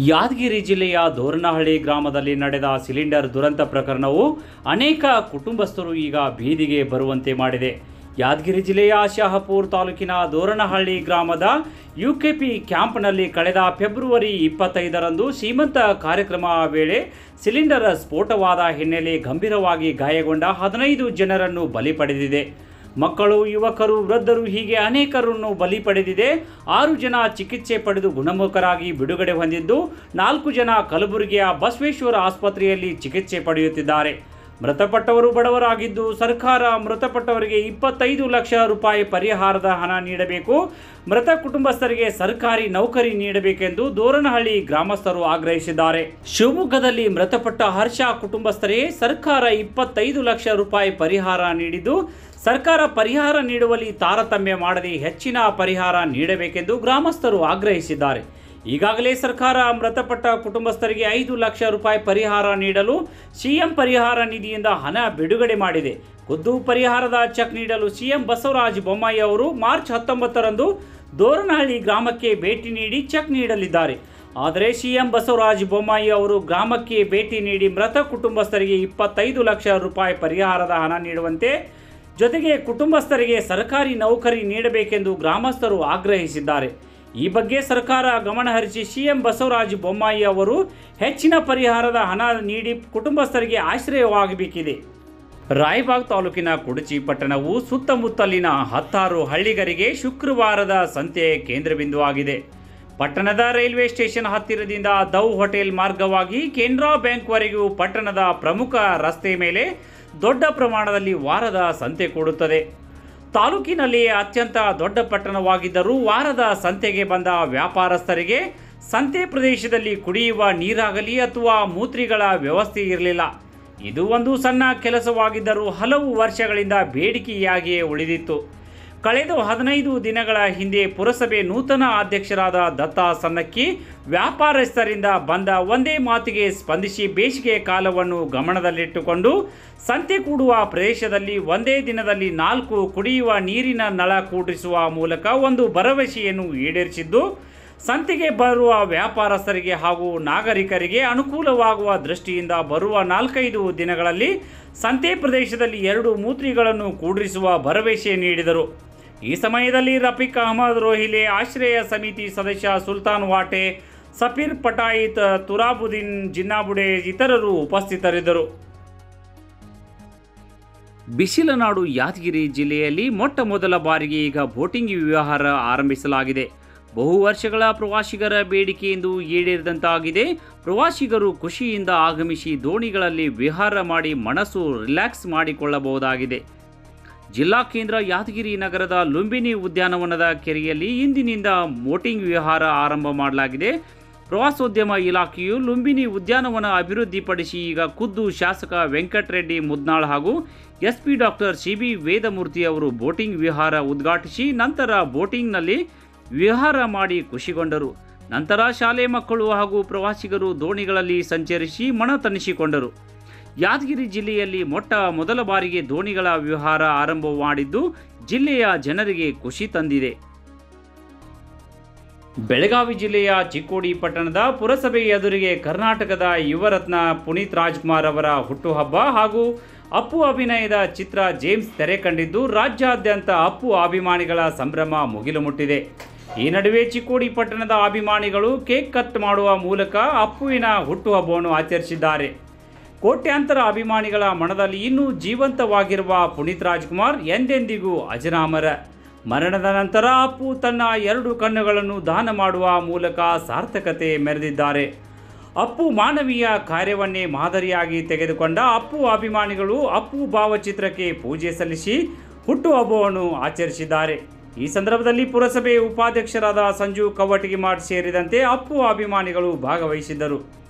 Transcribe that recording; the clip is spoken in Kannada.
ಯಾದಗಿರಿ ಜಿಲ್ಲೆಯ ದೋರನಹಳ್ಳಿ ಗ್ರಾಮದಲ್ಲಿ ನಡೆದ ಸಿಲಿಂಡರ್ ದುರಂತ ಪ್ರಕರಣವು ಅನೇಕ ಕುಟುಂಬಸ್ಥರು ಈಗ ಬೀದಿಗೆ ಬರುವಂತೆ ಮಾಡಿದೆ ಯಾದಗಿರಿ ಜಿಲ್ಲೆಯ ಶಹಾಪುರ ತಾಲೂಕಿನ ದೋರನಹಳ್ಳಿ ಗ್ರಾಮದ ಯುಕೆಪಿ ಕ್ಯಾಂಪ್ನಲ್ಲಿ ಕಳೆದ ಫೆಬ್ರವರಿ ಇಪ್ಪತ್ತೈದರಂದು ಶ್ರೀಮಂತ ಕಾರ್ಯಕ್ರಮ ವೇಳೆ ಸಿಲಿಂಡರ್ ಸ್ಫೋಟವಾದ ಹಿನ್ನೆಲೆ ಗಂಭೀರವಾಗಿ ಗಾಯಗೊಂಡ ಹದಿನೈದು ಜನರನ್ನು ಬಲಿ ಪಡೆದಿದೆ ಮಕ್ಕಳು ಯುವಕರು ವೃದ್ಧರು ಹೀಗೆ ಅನೇಕರನ್ನು ಬಲಿ ಪಡೆದಿದೆ ಆರು ಜನ ಚಿಕಿತ್ಸೆ ಪಡೆದು ಗುಣಮುಖರಾಗಿ ಬಿಡುಗಡೆ ಹೊಂದಿದ್ದು ನಾಲ್ಕು ಜನ ಕಲಬುರಗಿಯ ಬಸವೇಶ್ವರ ಆಸ್ಪತ್ರೆಯಲ್ಲಿ ಚಿಕಿತ್ಸೆ ಪಡೆಯುತ್ತಿದ್ದಾರೆ ಮೃತಪಟ್ಟವರು ಬಡವರಾಗಿದ್ದು ಸರ್ಕಾರ ಮೃತಪಟ್ಟವರಿಗೆ ಇಪ್ಪತ್ತೈದು ಲಕ್ಷ ರೂಪಾಯಿ ಪರಿಹಾರದ ಹಣ ನೀಡಬೇಕು ಮೃತ ಕುಟುಂಬಸ್ಥರಿಗೆ ಸರ್ಕಾರಿ ನೌಕರಿ ನೀಡಬೇಕೆಂದು ದೋರನಹಳ್ಳಿ ಗ್ರಾಮಸ್ಥರು ಆಗ್ರಹಿಸಿದ್ದಾರೆ ಶಿವಮೊಗ್ಗದಲ್ಲಿ ಮೃತಪಟ್ಟ ಹರ್ಷ ಕುಟುಂಬಸ್ಥರೇ ಸರ್ಕಾರ ಇಪ್ಪತ್ತೈದು ಲಕ್ಷ ರೂಪಾಯಿ ಪರಿಹಾರ ನೀಡಿದ್ದು ಸರ್ಕಾರ ಪರಿಹಾರ ನೀಡುವಲ್ಲಿ ತಾರತಮ್ಯ ಮಾಡದೆ ಹೆಚ್ಚಿನ ಪರಿಹಾರ ನೀಡಬೇಕೆಂದು ಗ್ರಾಮಸ್ಥರು ಆಗ್ರಹಿಸಿದ್ದಾರೆ ಈಗಾಗಲೇ ಸರ್ಕಾರ ಮೃತಪಟ್ಟ ಕುಟುಂಬಸ್ಥರಿಗೆ ಐದು ಲಕ್ಷ ರೂಪಾಯಿ ಪರಿಹಾರ ನೀಡಲು ಸಿಎಂ ಪರಿಹಾರ ನಿಧಿಯಿಂದ ಹಣ ಬಿಡುಗಡೆ ಮಾಡಿದೆ ಖುದ್ದು ಪರಿಹಾರದ ಚೆಕ್ ನೀಡಲು ಸಿಎಂ ಬಸವರಾಜ ಬೊಮ್ಮಾಯಿ ಅವರು ಮಾರ್ಚ್ ಹತ್ತೊಂಬತ್ತರಂದು ದೋರನಹಳ್ಳಿ ಗ್ರಾಮಕ್ಕೆ ಭೇಟಿ ನೀಡಿ ಚೆಕ್ ನೀಡಲಿದ್ದಾರೆ ಆದರೆ ಸಿಎಂ ಬಸವರಾಜ ಬೊಮ್ಮಾಯಿ ಅವರು ಗ್ರಾಮಕ್ಕೆ ಭೇಟಿ ನೀಡಿ ಮೃತ ಕುಟುಂಬಸ್ಥರಿಗೆ ಇಪ್ಪತ್ತೈದು ಲಕ್ಷ ರೂಪಾಯಿ ಪರಿಹಾರದ ಹಣ ನೀಡುವಂತೆ ಜೊತೆಗೆ ಕುಟುಂಬಸ್ಥರಿಗೆ ಸರ್ಕಾರಿ ನೌಕರಿ ನೀಡಬೇಕೆಂದು ಗ್ರಾಮಸ್ಥರು ಆಗ್ರಹಿಸಿದ್ದಾರೆ ಈ ಬಗ್ಗೆ ಸರ್ಕಾರ ಗಮನಹರಿಸಿ ಸಿಎಂ ಬಸವರಾಜ ಬೊಮ್ಮಾಯಿ ಅವರು ಹೆಚ್ಚಿನ ಪರಿಹಾರದ ಹಣ ನೀಡಿ ಕುಟುಂಬಸ್ಥರಿಗೆ ಆಶ್ರಯವಾಗಬೇಕಿದೆ ರಾಯಬಾಗ್ ತಾಲೂಕಿನ ಕುಡಚಿ ಪಟ್ಟಣವು ಸುತ್ತಮುತ್ತಲಿನ ಹತ್ತಾರು ಹಳ್ಳಿಗರಿಗೆ ಶುಕ್ರವಾರದ ಸಂತೆ ಕೇಂದ್ರಬಿಂದುವಾಗಿದೆ ಪಟ್ಟಣದ ರೈಲ್ವೆ ಸ್ಟೇಷನ್ ಹತ್ತಿರದಿಂದ ದೌ ಹೋಟೆಲ್ ಮಾರ್ಗವಾಗಿ ಕೆನರಾ ಬ್ಯಾಂಕ್ವರೆಗೂ ಪಟ್ಟಣದ ಪ್ರಮುಖ ರಸ್ತೆ ಮೇಲೆ ದೊಡ್ಡ ಪ್ರಮಾಣದಲ್ಲಿ ವಾರದ ಸಂತೆ ಕೂಡುತ್ತದೆ ತಾಲೂಕಿನಲ್ಲಿಯೇ ಅತ್ಯಂತ ದೊಡ್ಡ ಪಟ್ಟಣವಾಗಿದ್ದರೂ ವಾರದ ಸಂತೆಗೆ ಬಂದ ವ್ಯಾಪಾರಸ್ಥರಿಗೆ ಸಂತೆ ಪ್ರದೇಶದಲ್ಲಿ ಕುಡಿಯುವ ನೀರಾಗಲಿ ಅಥವಾ ಮೂತ್ರಿಗಳ ವ್ಯವಸ್ಥೆ ಇರಲಿಲ್ಲ ಇದು ಒಂದು ಸಣ್ಣ ಕೆಲಸವಾಗಿದ್ದರೂ ಹಲವು ವರ್ಷಗಳಿಂದ ಬೇಡಿಕೆಯಾಗಿಯೇ ಉಳಿದಿತ್ತು ಕಳೆದ ಹದಿನೈದು ದಿನಗಳ ಹಿಂದೆ ಪುರಸಭೆ ನೂತನ ಅಧ್ಯಕ್ಷರಾದ ದತ್ತಾ ಸನ್ನಕ್ಕಿ ವ್ಯಾಪಾರಸ್ಥರಿಂದ ಬಂದ ಒಂದೇ ಮಾತಿಗೆ ಸ್ಪಂದಿಸಿ ಬೇಸಿಗೆ ಕಾಲವನ್ನು ಗಮನದಲ್ಲಿಟ್ಟುಕೊಂಡು ಸಂತೆ ಕೂಡುವ ಪ್ರದೇಶದಲ್ಲಿ ಒಂದೇ ದಿನದಲ್ಲಿ ನಾಲ್ಕು ಕುಡಿಯುವ ನೀರಿನ ನಳ ಕೂಡಿಸುವ ಮೂಲಕ ಒಂದು ಭರವಸೆಯನ್ನು ಈಡೇರಿಸಿದ್ದು ಸಂತೆಗೆ ಬರುವ ವ್ಯಾಪಾರಸ್ಥರಿಗೆ ಹಾಗೂ ನಾಗರಿಕರಿಗೆ ಅನುಕೂಲವಾಗುವ ದೃಷ್ಟಿಯಿಂದ ಬರುವ ನಾಲ್ಕೈದು ದಿನಗಳಲ್ಲಿ ಸಂತೆ ಪ್ರದೇಶದಲ್ಲಿ ಎರಡು ಮೂತ್ರಿಗಳನ್ನು ಕೂಡಿಸುವ ಭರವಸೆ ನೀಡಿದರು ಈ ಸಮಯದಲ್ಲಿ ರಫೀಕ್ ಅಹಮದ್ ರೋಹಿಲೆ ಆಶ್ರಯ ಸಮಿತಿ ಸದಸ್ಯ ಸುಲ್ತಾನ್ ವಾಟೆ ಸಫೀರ್ ಪಟಾಯಿತ್ ತುರಾಬುದ್ದೀನ್ ಜಿನ್ನಾಬುಡೆ ಇತರರು ಉಪಸ್ಥಿತರಿದ್ದರು ಬಿಸಿಲನಾಡು ಯಾದಗಿರಿ ಜಿಲ್ಲೆಯಲ್ಲಿ ಮೊಟ್ಟ ಮೊದಲ ಬಾರಿಗೆ ಈಗ ಬೋಟಿಂಗ್ ವ್ಯವಹಾರ ಆರಂಭಿಸಲಾಗಿದೆ ಬಹು ವರ್ಷಗಳ ಪ್ರವಾಸಿಗರ ಬೇಡಿಕೆಯಿಂದ ಈಡೇರಿದಂತಾಗಿದೆ ಪ್ರವಾಸಿಗರು ಖುಷಿಯಿಂದ ಆಗಮಿಸಿ ದೋಣಿಗಳಲ್ಲಿ ವಿಹಾರ ಮಾಡಿ ಮನಸ್ಸು ರಿಲ್ಯಾಕ್ಸ್ ಮಾಡಿಕೊಳ್ಳಬಹುದಾಗಿದೆ ಜಿಲ್ಲಾ ಕೇಂದ್ರ ಯಾದಗಿರಿ ನಗರದ ಲುಂಬಿನಿ ಉದ್ಯಾನವನದ ಕೆರೆಯಲ್ಲಿ ಇಂದಿನಿಂದ ಬೋಟಿಂಗ್ ವಿಹಾರ ಆರಂಭ ಮಾಡಲಾಗಿದೆ ಪ್ರವಾಸೋದ್ಯಮ ಇಲಾಖೆಯು ಲುಂಬಿನಿ ಉದ್ಯಾನವನ ಅಭಿವೃದ್ಧಿಪಡಿಸಿ ಈಗ ಖುದ್ದು ಶಾಸಕ ವೆಂಕಟರೆಡ್ಡಿ ಮುದ್ನಾಳ್ ಹಾಗೂ SP doctor C B Vedamurthy ಅವರು ಬೋಟಿಂಗ್ ವಿಹಾರ ಉದ್ಘಾಟಿಸಿ ನಂತರ ಬೋಟಿಂಗ್ನಲ್ಲಿ ವಿಹಾರ ಮಾಡಿ ಖುಷಿಗೊಂಡರು ನಂತರ ಶಾಲೆ ಮಕ್ಕಳು ಹಾಗೂ ಪ್ರವಾಸಿಗರು ದೋಣಿಗಳಲ್ಲಿ ಸಂಚರಿಸಿ ಮನ ತಣಿಸಿಕೊಂಡರು ಯಾದಗಿರಿ ಜಿಲ್ಲೆಯಲ್ಲಿ ಮೊಟ್ಟ ಮೊದಲ ಬಾರಿಗೆ ದೋಣಿಗಳ ವಿಹಾರ ಆರಂಭ ಮಾಡಿದ್ದು ಜಿಲ್ಲೆಯ ಜನರಿಗೆ ಖುಷಿ ತಂದಿದೆ ಬೆಳಗಾವಿ ಜಿಲ್ಲೆಯ ಚಿಕ್ಕೋಡಿ ಪಟ್ಟಣದ ಪುರಸಭೆ ಎದುರಿಗೆ ಕರ್ನಾಟಕದ ಯುವರತ್ನ ಪುನೀತ್ ರಾಜ್ಕುಮಾರ್ ಅವರ ಹುಟ್ಟುಹಬ್ಬ ಹಾಗೂ ಅಪ್ಪು ಅಭಿನಯದ ಚಿತ್ರ ಜೇಮ್ಸ್ ತೆರೆ ಕಂಡಿದ್ದು ರಾಜ್ಯಾದ್ಯಂತ ಅಪ್ಪು ಅಭಿಮಾನಿಗಳ ಸಂಭ್ರಮ ಮುಗಿಲು ಮುಟ್ಟಿದೆ ಈ ನಡುವೆ ಚಿಕ್ಕೋಡಿ ಪಟ್ಟಣದ ಅಭಿಮಾನಿಗಳು ಕೇಕ್ ಕಟ್ ಮಾಡುವ ಮೂಲಕ ಅಪ್ಪುವಿನ ಹುಟ್ಟುಹಬ್ಬವನ್ನು ಆಚರಿಸಿದ್ದಾರೆ ಕೋಟ್ಯಾಂತರ ಅಭಿಮಾನಿಗಳ ಮನದಲ್ಲಿ ಇನ್ನೂ ಜೀವಂತವಾಗಿರುವ ಪುನೀತ್ ರಾಜ್ಕುಮಾರ್ ಎಂದೆಂದಿಗೂ ಅಜರಾಮರ ಮರಣದ ನಂತರ ಅಪ್ಪು ತನ್ನ ಎರಡು ಕಣ್ಣುಗಳನ್ನು ದಾನ ಮಾಡುವ ಮೂಲಕ ಸಾರ್ಥಕತೆ ಮೆರೆದಿದ್ದಾರೆ ಅಪ್ಪು ಮಾನವೀಯ ಕಾರ್ಯವನ್ನೇ ಮಾದರಿಯಾಗಿ ತೆಗೆದುಕೊಂಡ ಅಪ್ಪು ಅಭಿಮಾನಿಗಳು ಅಪ್ಪು ಭಾವಚಿತ್ರಕ್ಕೆ ಪೂಜೆ ಸಲ್ಲಿಸಿ ಹುಟ್ಟುಹಬ್ಬವನ್ನು ಆಚರಿಸಿದ್ದಾರೆ ಈ ಸಂದರ್ಭದಲ್ಲಿ ಪುರಸಭೆ ಉಪಾಧ್ಯಕ್ಷರಾದ ಸಂಜು ಕವಟಗಿಮಾಡ್ ಸೇರಿದಂತೆ ಅಪ್ಪು ಅಭಿಮಾನಿಗಳು ಭಾಗವಹಿಸಿದ್ದರು